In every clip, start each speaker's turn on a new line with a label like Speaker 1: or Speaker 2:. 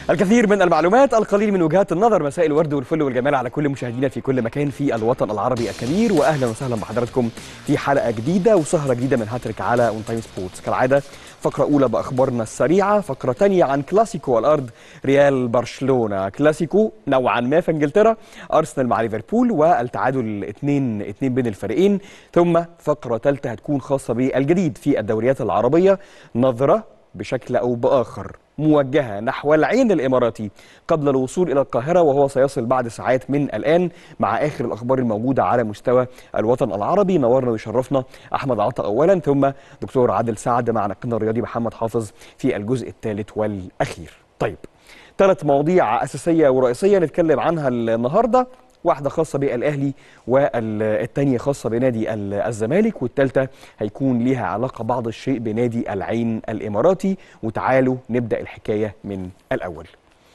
Speaker 1: الكثير من المعلومات القليل من وجهات النظر مساء الورد والفل والجمال على كل مشاهدينا في كل مكان في الوطن العربي الكبير واهلا وسهلا بحضراتكم في حلقه جديده وسهره جديده من هاتريك على اون تايم سبورتس كالعاده فقره اولى باخبارنا السريعه فقره ثانيه عن كلاسيكو الارض ريال برشلونه كلاسيكو نوعا ما في انجلترا ارسنال مع ليفربول والتعادل 2 2 بين الفريقين ثم فقره ثالثه هتكون خاصه بالجديد في الدوريات العربيه نظره بشكل او باخر موجهه نحو العين الاماراتي قبل الوصول الى القاهره وهو سيصل بعد ساعات من الان مع اخر الاخبار الموجوده على مستوى الوطن العربي نورنا ويشرفنا احمد عطا اولا ثم دكتور عادل سعد مع نقدنا الرياضي محمد حافظ في الجزء الثالث والاخير. طيب ثلاث مواضيع اساسيه ورئيسيه نتكلم عنها النهارده واحده خاصه بالاهلي والثانيه خاصه بنادي الزمالك والثالثه هيكون ليها علاقه بعض الشيء بنادي العين الاماراتي وتعالوا نبدا الحكايه من الاول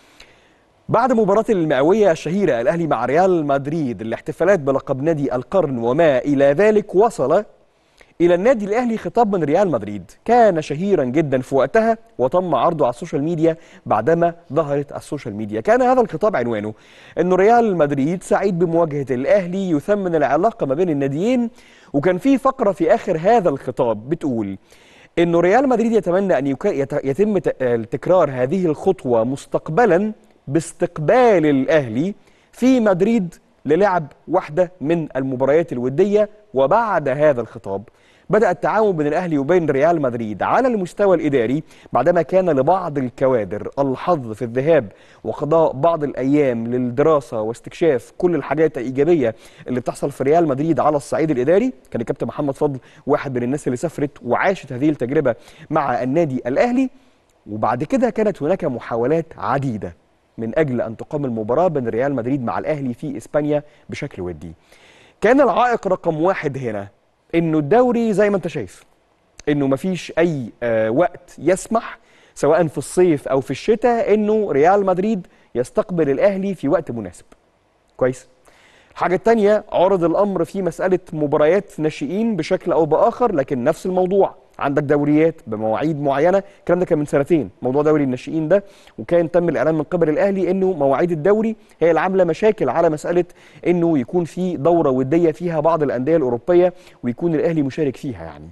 Speaker 1: بعد مباراة المئوية الشهيرة الأهلي مع ريال مدريد الاحتفالات بلقب نادي القرن وما إلى ذلك وصل إلى النادي الأهلي خطاب من ريال مدريد كان شهيرا جدا في وقتها وتم عرضه على السوشيال ميديا بعدما ظهرت السوشيال ميديا كان هذا الخطاب عنوانه أنه ريال مدريد سعيد بمواجهة الأهلي يثمن العلاقة ما بين الناديين وكان في فقرة في آخر هذا الخطاب بتقول أنه ريال مدريد يتمنى أن يتم تكرار هذه الخطوة مستقبلا باستقبال الأهلي في مدريد للعب واحدة من المباريات الودية وبعد هذا الخطاب بدأ التعاون بين الأهلي وبين ريال مدريد على المستوى الإداري بعدما كان لبعض الكوادر الحظ في الذهاب وقضاء بعض الأيام للدراسة واستكشاف كل الحاجات الإيجابية اللي بتحصل في ريال مدريد على الصعيد الإداري كان الكابتن محمد فضل واحد من الناس اللي سافرت وعاشت هذه التجربة مع النادي الأهلي وبعد كده كانت هناك محاولات عديدة من أجل أن تقام المباراة بين ريال مدريد مع الأهلي في إسبانيا بشكل ودي كان العائق رقم واحد هنا انه الدوري زي ما انت شايف انه مفيش اي آه وقت يسمح سواء في الصيف او في الشتاء انه ريال مدريد يستقبل الاهلي في وقت مناسب كويس الحاجة الثانية عرض الأمر في مسألة مباريات ناشئين بشكل أو بآخر لكن نفس الموضوع عندك دوريات بمواعيد معينة الكلام ده كان من سنتين موضوع دوري الناشئين ده وكان تم الإعلان من قبل الأهلي إنه مواعيد الدوري هي اللي عاملة مشاكل على مسألة إنه يكون في دورة ودية فيها بعض الأندية الأوروبية ويكون الأهلي مشارك فيها يعني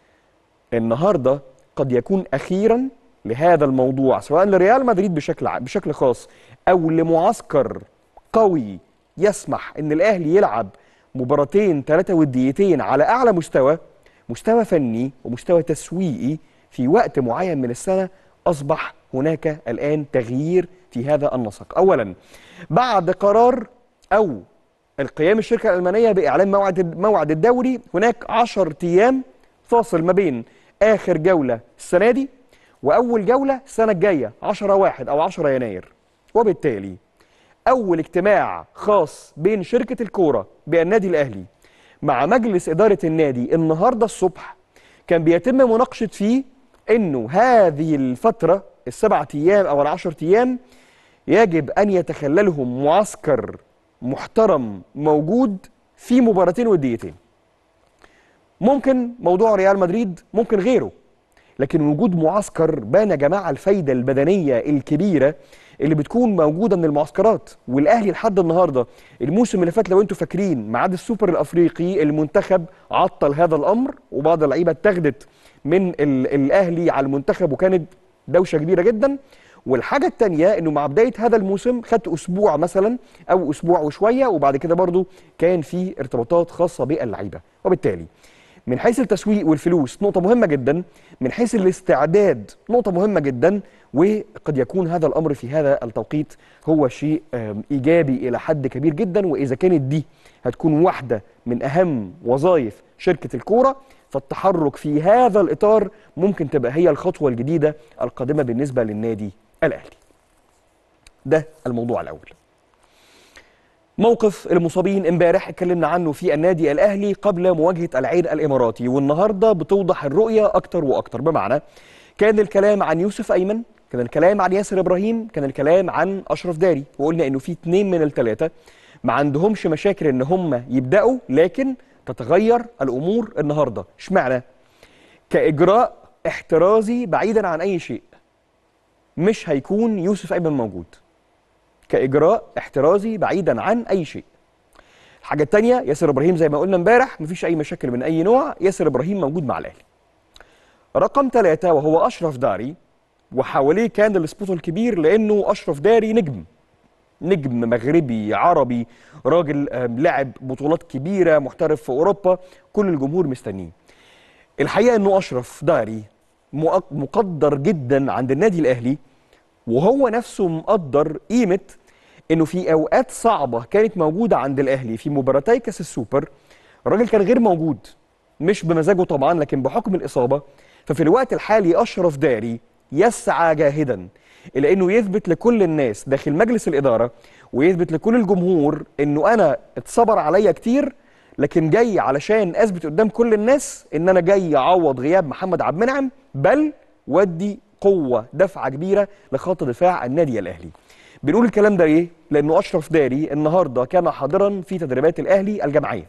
Speaker 1: النهاردة قد يكون أخيرا لهذا الموضوع سواء لريال مدريد بشكل بشكل خاص أو لمعسكر قوي يسمح ان الاهلي يلعب مباراتين ثلاثه وديتين على اعلى مستوى مستوى فني ومستوى تسويقي في وقت معين من السنه اصبح هناك الان تغيير في هذا النسق اولا بعد قرار او القيام الشركه الالمانيه باعلان موعد موعد الدوري هناك 10 ايام فاصل ما بين اخر جوله السنه دي واول جوله السنه الجايه 10 واحد او 10 يناير وبالتالي أول اجتماع خاص بين شركة الكورة بالنادي الأهلي مع مجلس إدارة النادي النهاردة الصبح كان بيتم مناقشة فيه أنه هذه الفترة السبعة أيام أو العشر أيام يجب أن يتخللهم معسكر محترم موجود في مباراتين وديتين ممكن موضوع ريال مدريد ممكن غيره لكن وجود معسكر بان يا جماعة الفايدة البدنية الكبيرة اللي بتكون موجوده من المعسكرات والاهلي لحد النهارده الموسم اللي فات لو انتم فاكرين ميعاد السوبر الافريقي المنتخب عطل هذا الامر وبعض اللعيبه اتاخدت من الاهلي على المنتخب وكانت دوشه كبيره جدا والحاجه الثانيه انه مع بدايه هذا الموسم خدت اسبوع مثلا او اسبوع وشويه وبعد كده برضو كان في ارتباطات خاصه باللعيبه وبالتالي من حيث التسويق والفلوس نقطة مهمة جدا من حيث الاستعداد نقطة مهمة جدا وقد يكون هذا الأمر في هذا التوقيت هو شيء إيجابي إلى حد كبير جدا وإذا كانت دي هتكون واحدة من أهم وظائف شركة الكورة فالتحرك في هذا الإطار ممكن تبقى هي الخطوة الجديدة القادمة بالنسبة للنادي الأهلي ده الموضوع الأول موقف المصابين امبارح اتكلمنا عنه في النادي الاهلي قبل مواجهه العين الاماراتي والنهارده بتوضح الرؤيه اكتر واكتر بمعنى كان الكلام عن يوسف ايمن كان الكلام عن ياسر ابراهيم كان الكلام عن اشرف داري وقلنا انه في اثنين من الثلاثه ما عندهمش مشاكل ان هم يبداوا لكن تتغير الامور النهارده اشمعنى كاجراء احترازي بعيدا عن اي شيء مش هيكون يوسف ايمن موجود كاجراء احترازي بعيدا عن اي شيء الحاجه الثانيه ياسر ابراهيم زي ما قلنا امبارح مفيش اي مشاكل من اي نوع ياسر ابراهيم موجود مع الاهلي رقم ثلاثة وهو أشرف داري وحواليه كان السبوت الكبير لأنه أشرف داري نجم نجم مغربي عربي راجل آم، لعب بطولات كبيرة محترف في أوروبا كل الجمهور مستنيه الحقيقة أنه أشرف داري مؤ- مقدر جدا عند النادي الأهلي وهو نفسه مقدر قيمة أنه في أوقات صعبة كانت موجودة عند الأهلي في مباراتي كأس السوبر الراجل كان غير موجود مش بمزاجه طبعا لكن بحكم الإصابة ففي الوقت الحالي أشرف داري يسعى جاهدا إلى أنه يثبت لكل الناس داخل مجلس الإدارة ويثبت لكل الجمهور أنه أنا اتصبر عليا كتير لكن جاي علشان أثبت قدام كل الناس أن أنا جاي أعوض غياب محمد عبد المنعم بل ودي قوة دفعة كبيرة لخط دفاع النادي الأهلي بنقول الكلام ده ليه؟ لأنه أشرف داري النهاردة كان حاضرا في تدريبات الأهلي الجماعية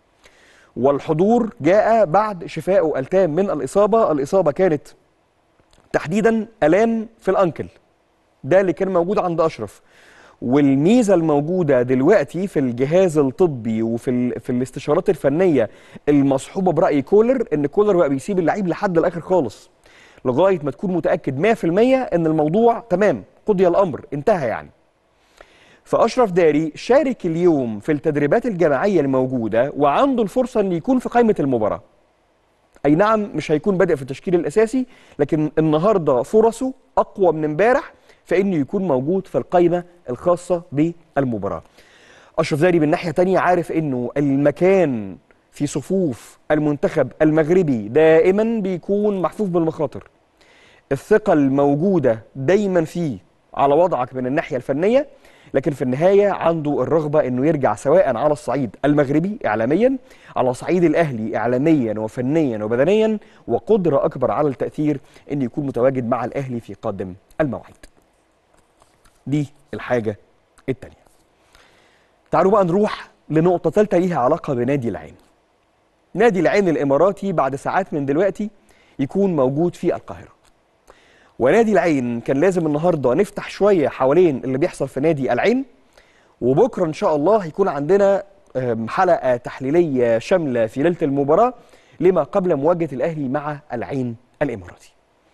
Speaker 1: والحضور جاء بعد شفائه التام من الإصابة الإصابة كانت تحديدا ألام في الأنكل ده اللي كان موجود عند أشرف والميزة الموجودة دلوقتي في الجهاز الطبي وفي ال... في الاستشارات الفنية المصحوبة برأي كولر إن كولر بقى بيسيب اللعيب لحد الآخر خالص لغاية ما تكون متأكد 100% إن الموضوع تمام قضي الأمر انتهى يعني فأشرف داري شارك اليوم في التدريبات الجماعية الموجودة وعنده الفرصة أن يكون في قائمة المباراة أي نعم مش هيكون بادئ في التشكيل الأساسي لكن النهاردة فرصه أقوى من امبارح فإنه يكون موجود في القائمة الخاصة بالمباراة أشرف داري من ناحية تانية عارف إنه المكان في صفوف المنتخب المغربي دائما بيكون محفوف بالمخاطر الثقة الموجودة دايما فيه على وضعك من الناحية الفنية لكن في النهاية عنده الرغبة أنه يرجع سواء على الصعيد المغربي إعلاميا على صعيد الأهلي إعلاميا وفنيا وبدنيا وقدرة أكبر على التأثير أنه يكون متواجد مع الأهلي في قادم الموعد دي الحاجة التانية تعالوا بقى نروح لنقطة ثالثة ليها علاقة بنادي العين نادي العين الإماراتي بعد ساعات من دلوقتي يكون موجود في القاهرة ونادي العين كان لازم النهارده نفتح شويه حوالين اللي بيحصل في نادي العين وبكره ان شاء الله هيكون عندنا آم، حلقه تحليليه شامله في ليله المباراه لما قبل مواجهه الاهلي مع العين الاماراتي.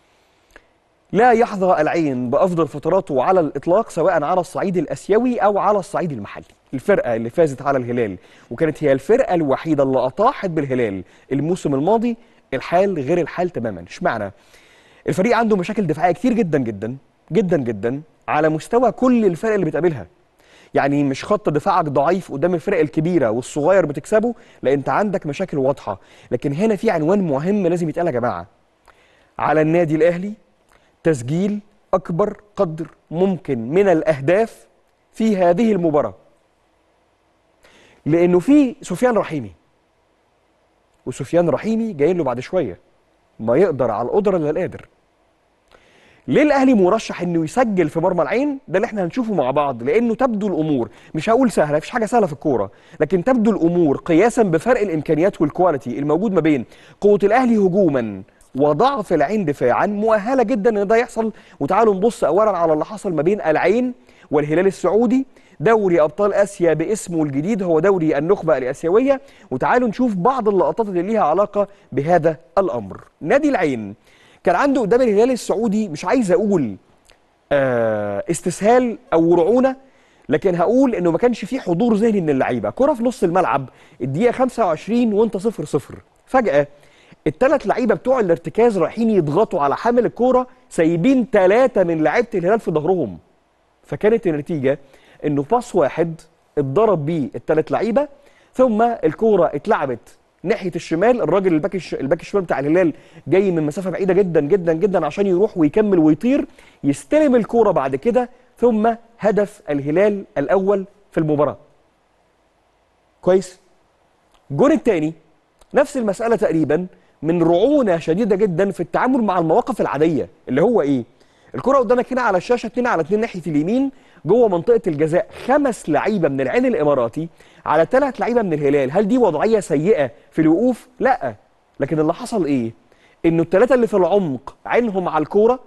Speaker 1: لا يحظى العين بافضل فتراته على الاطلاق سواء على الصعيد الاسيوي او على الصعيد المحلي. الفرقه اللي فازت على الهلال وكانت هي الفرقه الوحيده اللي اطاحت بالهلال الموسم الماضي الحال غير الحال تماما، اشمعنى؟ الفريق عنده مشاكل دفاعيه كتير جدا جدا جدا جدا على مستوى كل الفرق اللي بتقابلها يعني مش خط دفاعك ضعيف قدام الفرق الكبيره والصغير بتكسبه لا انت عندك مشاكل واضحه لكن هنا في عنوان مهم لازم يتقال يا جماعه على النادي الاهلي تسجيل اكبر قدر ممكن من الاهداف في هذه المباراه لانه في سفيان رحيمي وسفيان رحيمي جاي له بعد شويه ما يقدر على القدره الا القادر ليه الاهلي مرشح انه يسجل في مرمى العين ده اللي احنا هنشوفه مع بعض لانه تبدو الامور مش هقول سهله مفيش حاجه سهله في الكوره لكن تبدو الامور قياسا بفرق الامكانيات والكواليتي الموجود ما بين قوه الاهلي هجوما وضعف العين دفاعا مؤهله جدا ان ده يحصل وتعالوا نبص اولا على اللي حصل ما بين العين والهلال السعودي دوري ابطال اسيا باسمه الجديد هو دوري النخبه الاسيويه وتعالوا نشوف بعض اللقطات اللي ليها علاقه بهذا الامر نادي العين كان عنده قدام الهلال السعودي مش عايز اقول آه استسهال او رعونه لكن هقول انه ما كانش فيه حضور ذهني من اللعيبه كره في نص الملعب الدقيقه 25 وانت 0 0 فجاه الثلاث لعيبه بتوع الارتكاز رايحين يضغطوا على حامل الكوره سايبين ثلاثه من لعيبه الهلال في ظهرهم فكانت النتيجه انه باص واحد اتضرب بيه الثلاث لعيبه ثم الكوره اتلعبت ناحيه الشمال الراجل الباك الش- الباك الشمال بتاع الهلال جاي من مسافه بعيده جدا جدا جدا عشان يروح ويكمل ويطير يستلم الكوره بعد كده ثم هدف الهلال الاول في المباراه كويس الجون الثاني نفس المساله تقريبا من رعونه شديده جدا في التعامل مع المواقف العاديه اللي هو ايه الكره قدامك هنا على الشاشه 2 على 2 ناحيه اليمين جوه منطقه الجزاء خمس لعيبه من العين الاماراتي على ثلاث لعيبه من الهلال هل دي وضعيه سيئه في الوقوف لا لكن اللي حصل ايه انه الثلاثه اللي في العمق عينهم على الكوره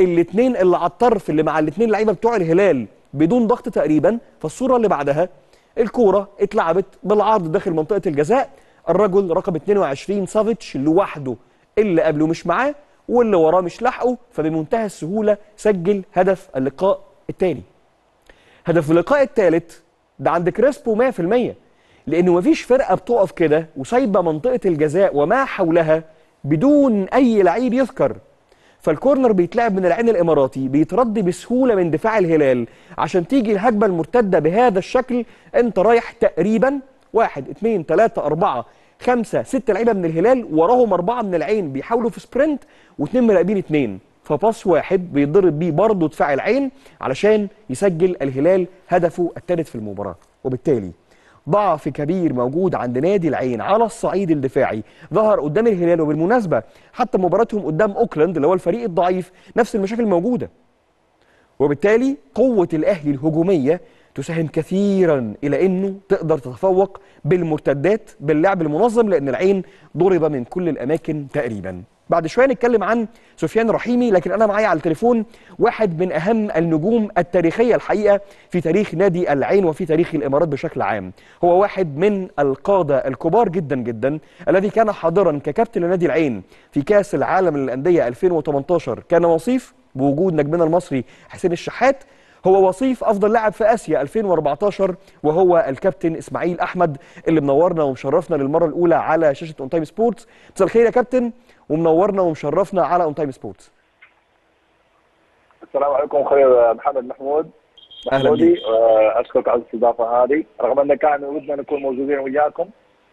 Speaker 1: الاثنين اللي على الطرف اللي مع الاثنين لعيبه بتوع الهلال بدون ضغط تقريبا فالصوره اللي بعدها الكوره اتلعبت بالعرض داخل منطقه الجزاء الرجل رقم 22 سافيتش لوحده اللي قبله مش معاه واللي وراه مش لاحقه فبمنتهى السهوله سجل هدف اللقاء الثاني هدف اللقاء الثالث ده عند كريسبو 100% لانه مفيش فرقه بتقف كده وسايبه منطقه الجزاء وما حولها بدون اي لعيب يذكر فالكورنر بيتلعب من العين الاماراتي بيترد بسهوله من دفاع الهلال عشان تيجي الهجمه المرتده بهذا الشكل انت رايح تقريبا واحد اثنين ثلاثة أربعة خمسة ستة لعيبة من الهلال وراهم أربعة من العين بيحاولوا في سبرنت واثنين مراقبين اثنين فباص واحد بيتضرب بيه برضه دفاع العين علشان يسجل الهلال هدفه الثالث في المباراة وبالتالي ضعف كبير موجود عند نادي العين على الصعيد الدفاعي ظهر قدام الهلال وبالمناسبة حتى مباراتهم قدام أوكلاند اللي هو الفريق الضعيف نفس المشاكل موجودة وبالتالي قوة الأهلي الهجومية تساهم كثيرا إلى أنه تقدر تتفوق بالمرتدات باللعب المنظم لأن العين ضرب من كل الأماكن تقريبا بعد شويه نتكلم عن سفيان رحيمي لكن انا معايا على التليفون واحد من اهم النجوم التاريخيه الحقيقه في تاريخ نادي العين وفي تاريخ الامارات بشكل عام هو واحد من القاده الكبار جدا جدا الذي كان حاضرا ككابتن لنادي العين في كاس العالم للانديه 2018 كان وصيف بوجود نجمنا المصري حسين الشحات هو وصيف افضل لاعب في اسيا 2014 وهو الكابتن اسماعيل احمد اللي منورنا ومشرفنا للمره الاولى على شاشه اون تايم سبورتس مساء الخير يا كابتن ومنورنا ومشرفنا على اون تايم سبورتس
Speaker 2: السلام عليكم اخوي محمد محمود
Speaker 1: أهلا
Speaker 2: محمودي
Speaker 1: بيك.
Speaker 2: آه، اشكرك على الاستضافه هذه رغم ان كان ودنا نكون موجودين وياكم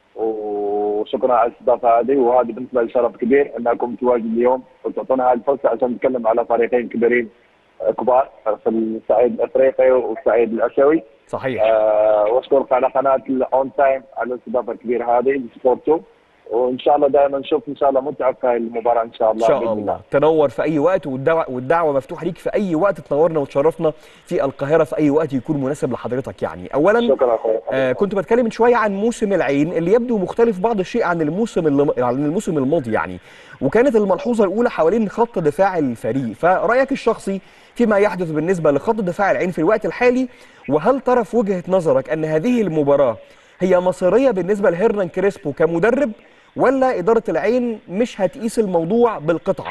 Speaker 2: وشكرا على الاستضافه هذه وهذه بالنسبه لي شرف كبير ان اكون متواجد اليوم وتعطونا هذه الفرصه عشان نتكلم على فريقين كبيرين آه، كبار في الصعيد الافريقي والصعيد الاسيوي
Speaker 1: صحيح
Speaker 2: آه، واشكرك على قناه الاون تايم على الاستضافه الكبيره هذه سبورتو وان شاء الله دائما نشوف ان شاء الله متعه في هاي المباراه ان شاء
Speaker 1: ان
Speaker 2: الله
Speaker 1: شاء
Speaker 2: بإذن
Speaker 1: الله تنور في اي وقت والدعوه والدعوه مفتوحه ليك في اي وقت تنورنا وتشرفنا في القاهره في اي وقت يكون مناسب لحضرتك يعني اولا
Speaker 2: شكرا اخوي
Speaker 1: آه كنت بتكلم من شويه عن موسم العين اللي يبدو مختلف بعض الشيء عن الموسم اللي عن الموسم الماضي يعني وكانت الملحوظه الاولى حوالين خط دفاع الفريق فرايك الشخصي فيما يحدث بالنسبه لخط دفاع العين في الوقت الحالي وهل ترى في وجهه نظرك ان هذه المباراه هي مصيريه بالنسبه لهيرنان كريسبو كمدرب ولا اداره العين مش هتقيس الموضوع بالقطعه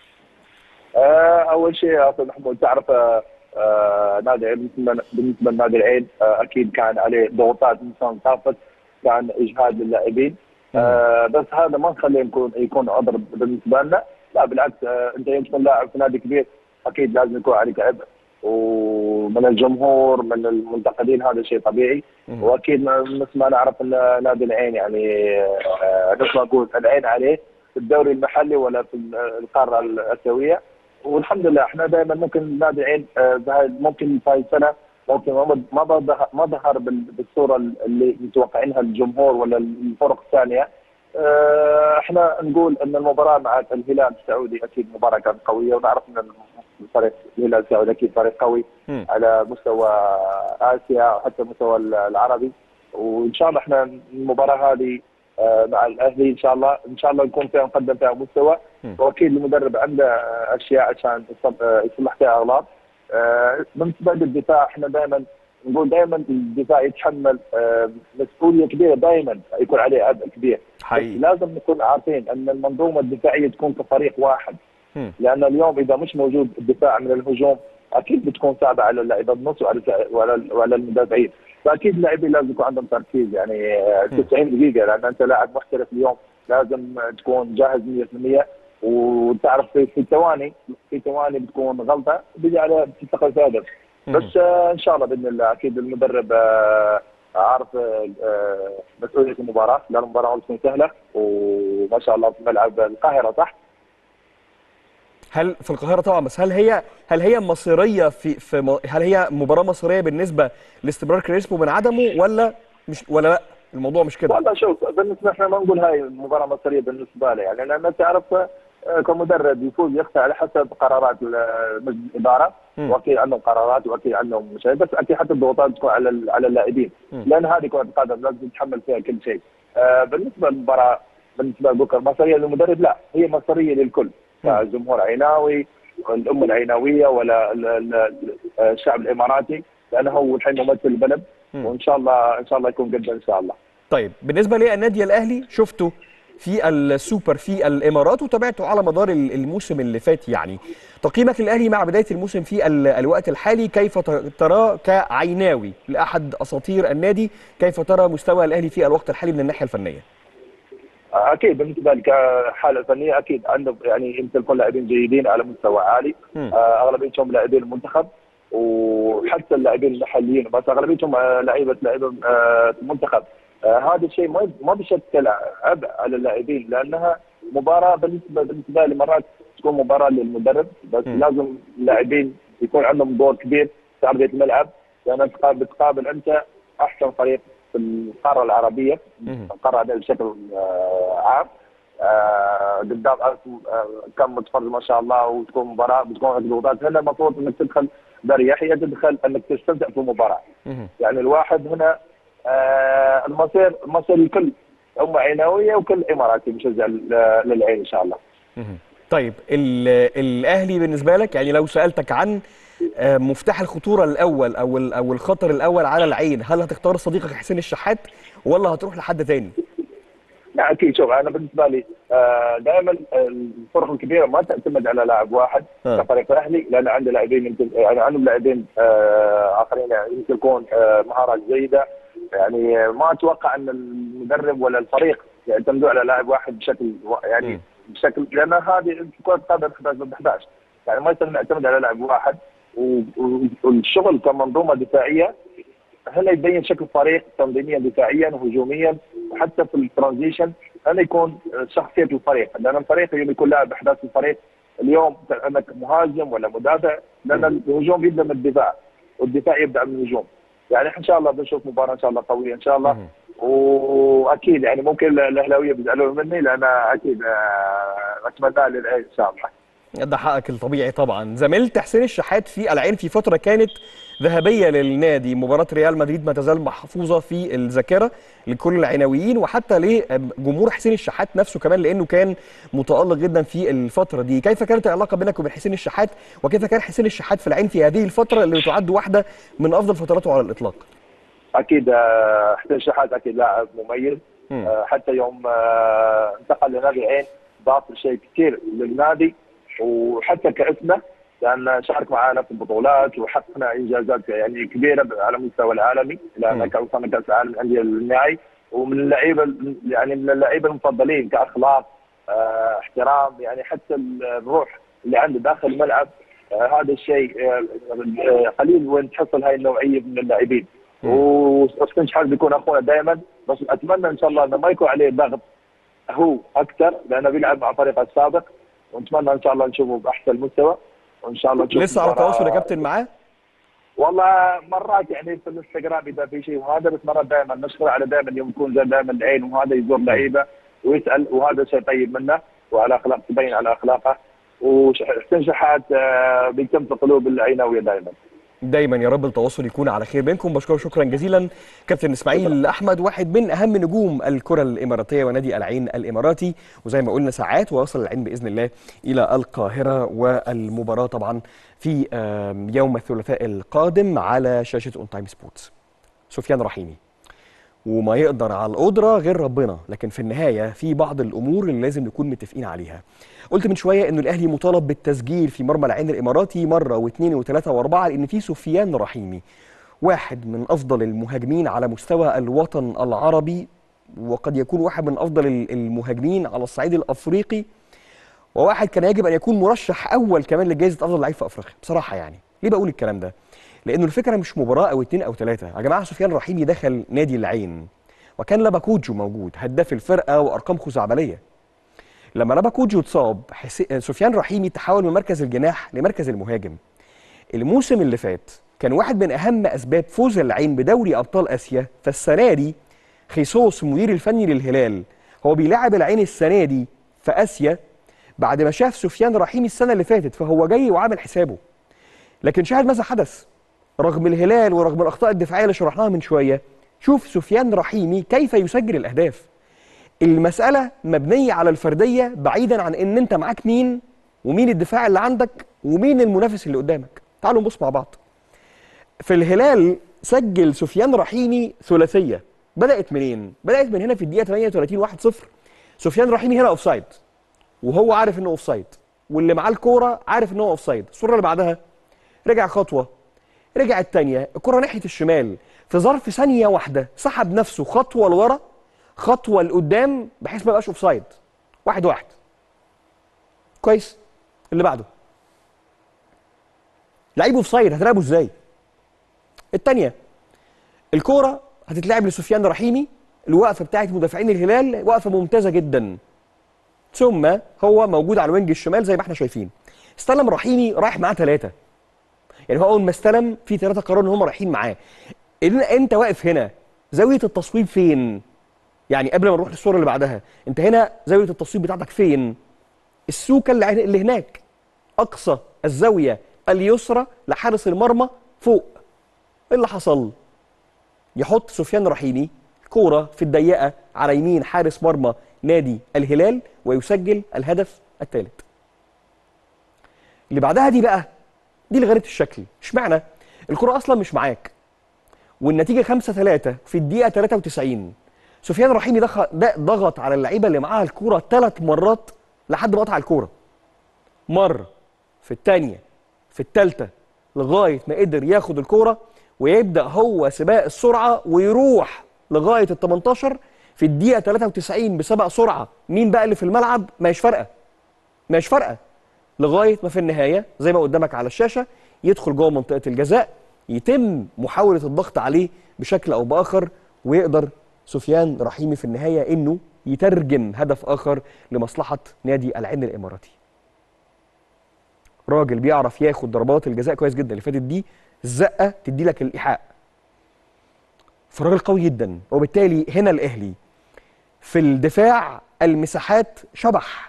Speaker 2: آه، اول شيء يا استاذ محمود تعرف آه، آه، نادي العين بالنسبه بالنسبه لنادي العين آه، اكيد كان عليه ضغوطات من السنه اللي طافت كان اجهاد للاعبين آه، بس هذا ما نخليه يكون يكون عذر بالنسبه لنا لا بالعكس آه، انت يوم تكون لاعب في نادي كبير اكيد لازم يكون عليك عبء ومن الجمهور من المنتقدين هذا شيء طبيعي
Speaker 1: مم.
Speaker 2: واكيد ما- مثل ما نعرف ان نادي العين يعني آه، نفس ما اقول العين عليه في الدوري المحلي ولا في القاره الاسيويه والحمد لله احنا دائما ممكن نادي العين آه، بهاي- ممكن في هاي السنه ممكن ما ما ظهر ما ظهر بال- بالصوره اللي متوقعينها الجمهور ولا الفرق الثانيه آه، احنا نقول ان المباراه مع الهلال السعودي اكيد مباراه كانت قويه ونعرف ان الفريق الهلال السعودي اكيد فريق قوي
Speaker 1: مم.
Speaker 2: على مستوى اسيا وحتى المستوى العربي وان شاء الله احنا المباراه هذه آه، مع الاهلي ان شاء الله ان شاء الله نكون فيها نقدم فيها مستوى
Speaker 1: مم.
Speaker 2: واكيد المدرب عنده آه، اشياء عشان يصب- آه، يصلح فيها اغلاط آه، بالنسبه للدفاع احنا دائما نقول دائما الدفاع يتحمل آه، مسؤوليه كبيره دائما يكون عليه عبء كبير
Speaker 1: حقيقي
Speaker 2: لازم نكون عارفين ان المنظومه الدفاعيه تكون كفريق واحد
Speaker 1: مم.
Speaker 2: لان اليوم اذا مش موجود الدفاع من الهجوم اكيد بتكون صعبه على اللاعب النص وعلى وعلى وعلى المدافعين فاكيد اللاعبين لازم يكون عندهم تركيز يعني آه، 90 دقيقه لان انت لاعب محترف اليوم لازم تكون جاهز 100% وتعرف في في ثواني في ثواني بتكون غلطه بيجي عليها بتلتقى في هدف
Speaker 1: مم.
Speaker 2: بس آه، ان شاء الله باذن الله اكيد المدرب آه، عارف آه، آه، مسؤوليه المباراه لان المباراه ما بتكون سهله وما شاء الله في ملعب القاهره صح؟
Speaker 1: هل في القاهره طبعا بس هل هي هل هي مصيريه في في م- هل هي مباراه مصيريه بالنسبه لاستمرار كريسبو من عدمه ولا مش ولا لا الموضوع مش كده
Speaker 2: والله شوف بالنسبه احنا ما نقول هاي المباراه مصريه بالنسبه لي يعني لان تعرف آه، كمدرب يفوز يخسر على حسب قرارات ال- مجلس الاداره
Speaker 1: مم.
Speaker 2: واكيد عندهم قرارات واكيد عندهم مشاكل بس اكيد حتى الضغوطات تكون على ال- على اللاعبين
Speaker 1: مم.
Speaker 2: لان هذه كره القدم لازم تتحمل فيها كل شيء آه، بالنسبه للمباراه بالنسبه لبكره مصريه للمدرب لا هي مصريه للكل
Speaker 1: مم.
Speaker 2: كجمهور عيناوي الامه العيناويه ولا ال- ال- الشعب الاماراتي لانه هو الحين ممثل البلد
Speaker 1: مم.
Speaker 2: وان شاء الله ان شاء الله يكون قدر ان شاء الله
Speaker 1: طيب بالنسبه للنادي الاهلي شفته في السوبر في الامارات وتابعته على مدار ال- الموسم اللي فات يعني تقييمك للاهلي مع بدايه الموسم في ال- الوقت الحالي كيف ت- تراه كعيناوي لاحد اساطير النادي كيف ترى مستوى الاهلي في الوقت الحالي من الناحيه الفنيه
Speaker 2: اكيد بالنسبه لك كحاله فنيه اكيد عنده يعني يمتلكون لاعبين جيدين على مستوى عالي
Speaker 1: مم.
Speaker 2: آه، اغلبيتهم لاعبين المنتخب وحتى اللاعبين المحليين بس اغلبيتهم آه، لعيبه لعيبه آه، المنتخب آه، هذا الشيء ما ما بيشكل عبء على اللاعبين لانها مباراه بالنسبه بالنسبه لي مرات تكون مباراه للمدرب بس
Speaker 1: مم.
Speaker 2: لازم اللاعبين يكون عندهم دور كبير في ارضيه الملعب لان تقابل بتقابل انت احسن فريق في القاره العربيه
Speaker 1: مم.
Speaker 2: القاره هذه بشكل آه، عام آه، قدام ألف آه، كم متفرج ما شاء الله وتكون مباراه بتكون عندك ضغوطات هنا المفروض انك تدخل باريحيه تدخل انك تستمتع في المباراه
Speaker 1: مم.
Speaker 2: يعني الواحد هنا آه، المصير مصير الكل أمة عيناوية وكل إماراتي مشجع ل- للعين إن شاء الله
Speaker 1: مهم. طيب ال- الاهلي بالنسبه لك يعني لو سالتك عن آه، مفتاح الخطوره الاول او ال- او الخطر الاول على العين هل هتختار صديقك حسين الشحات ولا هتروح لحد تاني
Speaker 2: لا اكيد شوف انا بالنسبه لي آه، دائما الفرق الكبيره ما تعتمد على لاعب واحد
Speaker 1: آه.
Speaker 2: كفريق الاهلي لان عنده لاعبين يمكن يعني عندهم لاعبين آه، اخرين يعني يمتلكون آه، مهارات جيده يعني ما اتوقع ان المدرب ولا الفريق يعتمدوا على لاعب واحد بشكل و- يعني
Speaker 1: مم.
Speaker 2: بشكل لان هذه كره قدم 11 ضد 11 يعني ما يصير نعتمد على لاعب واحد و- و- والشغل كمنظومه دفاعيه هنا يبين شكل فريق تنظيميا دفاعيا وهجوميا وحتى في الترانزيشن هنا يكون شخصيه الفريق لان الفريق يوم يكون لاعب احداث الفريق اليوم انك مهاجم ولا مدافع لان الهجوم يبدا من الدفاع والدفاع يبدا من الهجوم يعني ان شاء الله بنشوف مباراه ان شاء الله قويه ان شاء الله
Speaker 1: مهم.
Speaker 2: واكيد يعني ممكن الاهلاويه بيزعلون مني لان اكيد آه، اتمنى للعين ان شاء الله
Speaker 1: ده حقك الطبيعي طبعا زميلت حسين الشحات في العين في فتره كانت ذهبيه للنادي مباراه ريال مدريد ما تزال محفوظه في الذاكره لكل العناويين وحتى لجمهور حسين الشحات نفسه كمان لانه كان متالق جدا في الفتره دي كيف كانت العلاقه بينك وبين حسين الشحات وكيف كان حسين الشحات في العين في هذه الفتره اللي تعد واحده من افضل فتراته على الاطلاق
Speaker 2: اكيد آه، حسين شحات اكيد لاعب مميز
Speaker 1: مم.
Speaker 2: آه، حتى يوم آه، انتقل لنادي العين ضاف شيء كثير للنادي وحتى كاسمه لان شارك معنا في البطولات وحققنا انجازات يعني كبيره على المستوى العالمي لان
Speaker 1: مم.
Speaker 2: وصلنا كاس العالم للانديه النهائي ومن اللعيبه يعني من اللعيبه المفضلين كاخلاق آه، احترام يعني حتى الروح اللي عنده داخل الملعب آه، هذا الشيء آه، آه، قليل وين تحصل هاي النوعيه من اللاعبين
Speaker 1: مم.
Speaker 2: وسبنج حارس بيكون اخونا دائما بس اتمنى ان شاء الله انه ما يكون عليه ضغط هو اكثر لانه بيلعب مع فريقه السابق ونتمنى ان شاء الله نشوفه باحسن مستوى وان شاء الله نشوف
Speaker 1: لسه على
Speaker 2: مباراة-
Speaker 1: تواصل يا كابتن معاه
Speaker 2: والله مرات يعني في الانستغرام اذا في شيء وهذا بس مرات دائما نشكر على دائما يوم يكون زي دائما العين وهذا يزور لعيبه ويسال وهذا شيء طيب منه وعلى اخلاق تبين على اخلاقه وحسين شحات آه، بيتم في قلوب العيناويه دائما
Speaker 1: دايما يا رب التواصل يكون على خير بينكم بشكرك شكرا جزيلا كابتن اسماعيل احمد واحد من اهم نجوم الكره الاماراتيه ونادي العين الاماراتي وزي ما قلنا ساعات ويصل العين باذن الله الى القاهره والمباراه طبعا في آم، يوم الثلاثاء القادم على شاشه اون تايم سبورتس سفيان رحيمي وما يقدر على القدرة غير ربنا لكن في النهاية في بعض الأمور اللي لازم نكون متفقين عليها قلت من شوية أنه الأهلي مطالب بالتسجيل في مرمى العين الإماراتي مرة واثنين وثلاثة وأربعة لأن في سفيان رحيمي واحد من أفضل المهاجمين على مستوى الوطن العربي وقد يكون واحد من أفضل المهاجمين على الصعيد الأفريقي وواحد كان يجب أن يكون مرشح أول كمان لجائزة أفضل لعيب في أفريقيا بصراحة يعني ليه بقول الكلام ده؟ لأنه الفكرة مش مباراة أو اتنين أو تلاتة يا جماعة سفيان رحيمي دخل نادي العين وكان لاباكوجو موجود هداف الفرقة وأرقام خزعبلية لما لاباكوجو اتصاب حسي... سفيان رحيمي تحول من مركز الجناح لمركز المهاجم الموسم اللي فات كان واحد من أهم أسباب فوز العين بدوري أبطال آسيا فالسنة دي خيسوس المدير الفني للهلال هو بيلعب العين السنة دي في آسيا بعد ما شاف سفيان رحيمي السنة اللي فاتت فهو جاي وعامل حسابه لكن شاهد ماذا حدث رغم الهلال ورغم الأخطاء الدفاعية اللي شرحناها من شوية شوف سفيان رحيمي كيف يسجل الأهداف المسألة مبنية على الفردية بعيدا عن ان انت معاك مين ومين الدفاع اللي عندك ومين المنافس اللي قدامك تعالوا نبص مع بعض في الهلال سجل سفيان رحيمي ثلاثيه بدات منين بدات من هنا في الدقيقه 38 1-0 سفيان رحيمي هنا اوفسايد وهو عارف انه اوفسايد واللي معاه الكوره عارف ان هو اوفسايد الصوره اللي بعدها رجع خطوه رجع الثانيه الكره ناحيه الشمال في ظرف ثانيه واحده سحب نفسه خطوه لورا خطوه لقدام بحيث ما يبقاش اوفسايد واحد واحد كويس اللي بعده لعيب اوفسايد هتلعبه ازاي الثانيه الكوره هتتلعب لسفيان رحيمي الوقفه بتاعت مدافعين الهلال وقفه ممتازه جدا ثم هو موجود على الوينج الشمال زي ما احنا شايفين استلم رحيمي رايح معاه ثلاثه يعني هو اول ما استلم في ثلاثه قرروا ان هم رايحين معاه إن انت واقف هنا زاويه التصويب فين يعني قبل ما نروح للصوره اللي بعدها انت هنا زاويه التصويب بتاعتك فين السوكه اللي اللي هناك اقصى الزاويه اليسرى لحارس المرمى فوق ايه اللي حصل يحط سفيان رحيمي كوره في الضيقه على يمين حارس مرمى نادي الهلال ويسجل الهدف الثالث اللي بعدها دي بقى دي اللي غيرت الشكل اشمعنى الكرة اصلا مش معاك والنتيجه 5 3 في الدقيقه 93 سفيان رحيمي دخل ضغط على اللعيبه اللي معاها الكوره ثلاث مرات لحد ما قطع الكوره مره في الثانيه في الثالثه لغايه ما قدر ياخد الكوره ويبدا هو سباق السرعه ويروح لغايه ال 18 في الدقيقه 93 بسبق سرعه مين بقى اللي في الملعب مش فارقه مش فارقه لغايه ما في النهايه زي ما قدامك على الشاشه يدخل جوه منطقه الجزاء يتم محاوله الضغط عليه بشكل او باخر ويقدر سفيان رحيمي في النهايه انه يترجم هدف اخر لمصلحه نادي العين الاماراتي. راجل بيعرف ياخد ضربات الجزاء كويس جدا اللي فاتت دي الزقه تدي لك الايحاء. فراجل قوي جدا وبالتالي هنا الاهلي في الدفاع المساحات شبح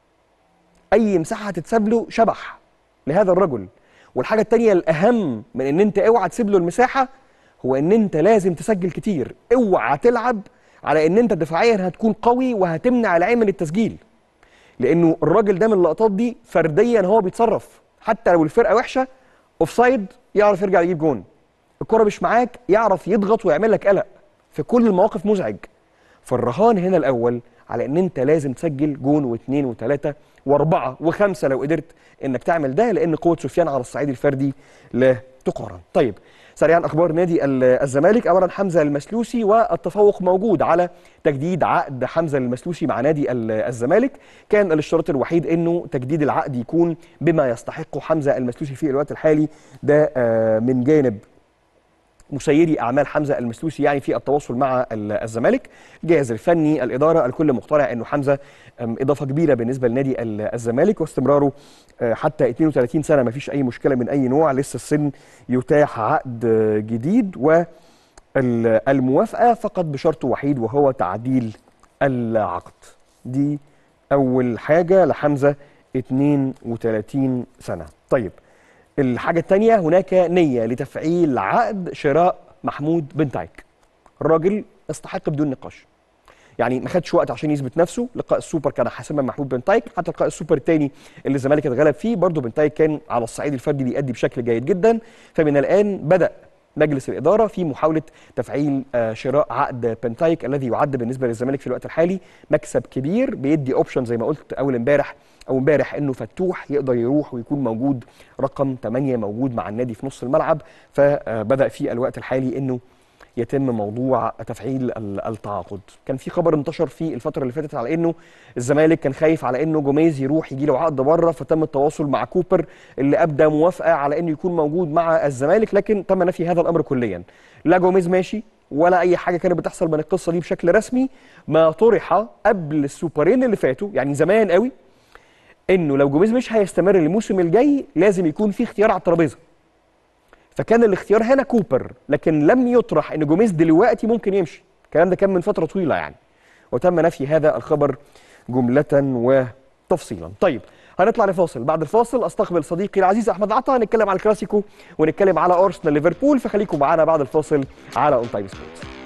Speaker 1: اي مساحه هتتساب له شبح لهذا الرجل والحاجه الثانيه الاهم من ان انت اوعى تسيب له المساحه هو ان انت لازم تسجل كتير اوعى تلعب على ان انت دفاعيا هتكون قوي وهتمنع العين من التسجيل لانه الراجل ده من اللقطات دي فرديا هو بيتصرف حتى لو الفرقه وحشه اوفسايد يعرف يرجع يجيب جون الكره مش معاك يعرف يضغط ويعمل لك قلق في كل المواقف مزعج فالرهان هنا الاول على ان انت لازم تسجل جون واثنين وثلاثه واربعه وخمسه لو قدرت انك تعمل ده لان قوه سفيان على الصعيد الفردي لا تقارن. طيب سريعا اخبار نادي الزمالك اولا حمزه المسلوسي والتفوق موجود على تجديد عقد حمزه المسلوسي مع نادي الزمالك كان الاشتراط الوحيد انه تجديد العقد يكون بما يستحقه حمزه المسلوسي في الوقت الحالي ده من جانب مسيري اعمال حمزه المسلوسي يعني في التواصل مع الزمالك الجهاز الفني الاداره الكل مقتنع انه حمزه اضافه كبيره بالنسبه لنادي الزمالك واستمراره حتى 32 سنه ما فيش اي مشكله من اي نوع لسه السن يتاح عقد جديد والموافقه فقط بشرط وحيد وهو تعديل العقد دي اول حاجه لحمزه 32 سنه طيب الحاجة الثانية هناك نية لتفعيل عقد شراء محمود بن تايك الراجل يستحق بدون نقاش يعني ما خدش وقت عشان يثبت نفسه لقاء السوبر كان حاسما محمود بن تايك حتى لقاء السوبر الثاني اللي الزمالك اتغلب فيه برضه بن تايك كان على الصعيد الفردي بيأدي بشكل جيد جدا فمن الآن بدأ مجلس الإدارة في محاولة تفعيل شراء عقد بنتايك الذي يعد بالنسبة للزمالك في الوقت الحالي مكسب كبير بيدي اوبشن زي ما قلت أول امبارح أو امبارح إنه فتوح يقدر يروح ويكون موجود رقم 8 موجود مع النادي في نص الملعب فبدأ في الوقت الحالي إنه يتم موضوع تفعيل التعاقد كان في خبر انتشر في الفتره اللي فاتت على انه الزمالك كان خايف على انه جوميز يروح يجي له عقد بره فتم التواصل مع كوبر اللي ابدى موافقه على انه يكون موجود مع الزمالك لكن تم نفي هذا الامر كليا لا جوميز ماشي ولا اي حاجه كانت بتحصل من القصه دي بشكل رسمي ما طرح قبل السوبرين اللي فاتوا يعني زمان قوي انه لو جوميز مش هيستمر الموسم الجاي لازم يكون في اختيار على الترابيزه فكان الاختيار هنا كوبر لكن لم يطرح ان جوميز دلوقتي ممكن يمشي الكلام ده كان من فتره طويله يعني وتم نفي هذا الخبر جمله وتفصيلا طيب هنطلع لفاصل بعد الفاصل استقبل صديقي العزيز احمد عطا هنتكلم على الكلاسيكو ونتكلم على ارسنال ليفربول فخليكم معانا بعد الفاصل على اون تايم سبورتس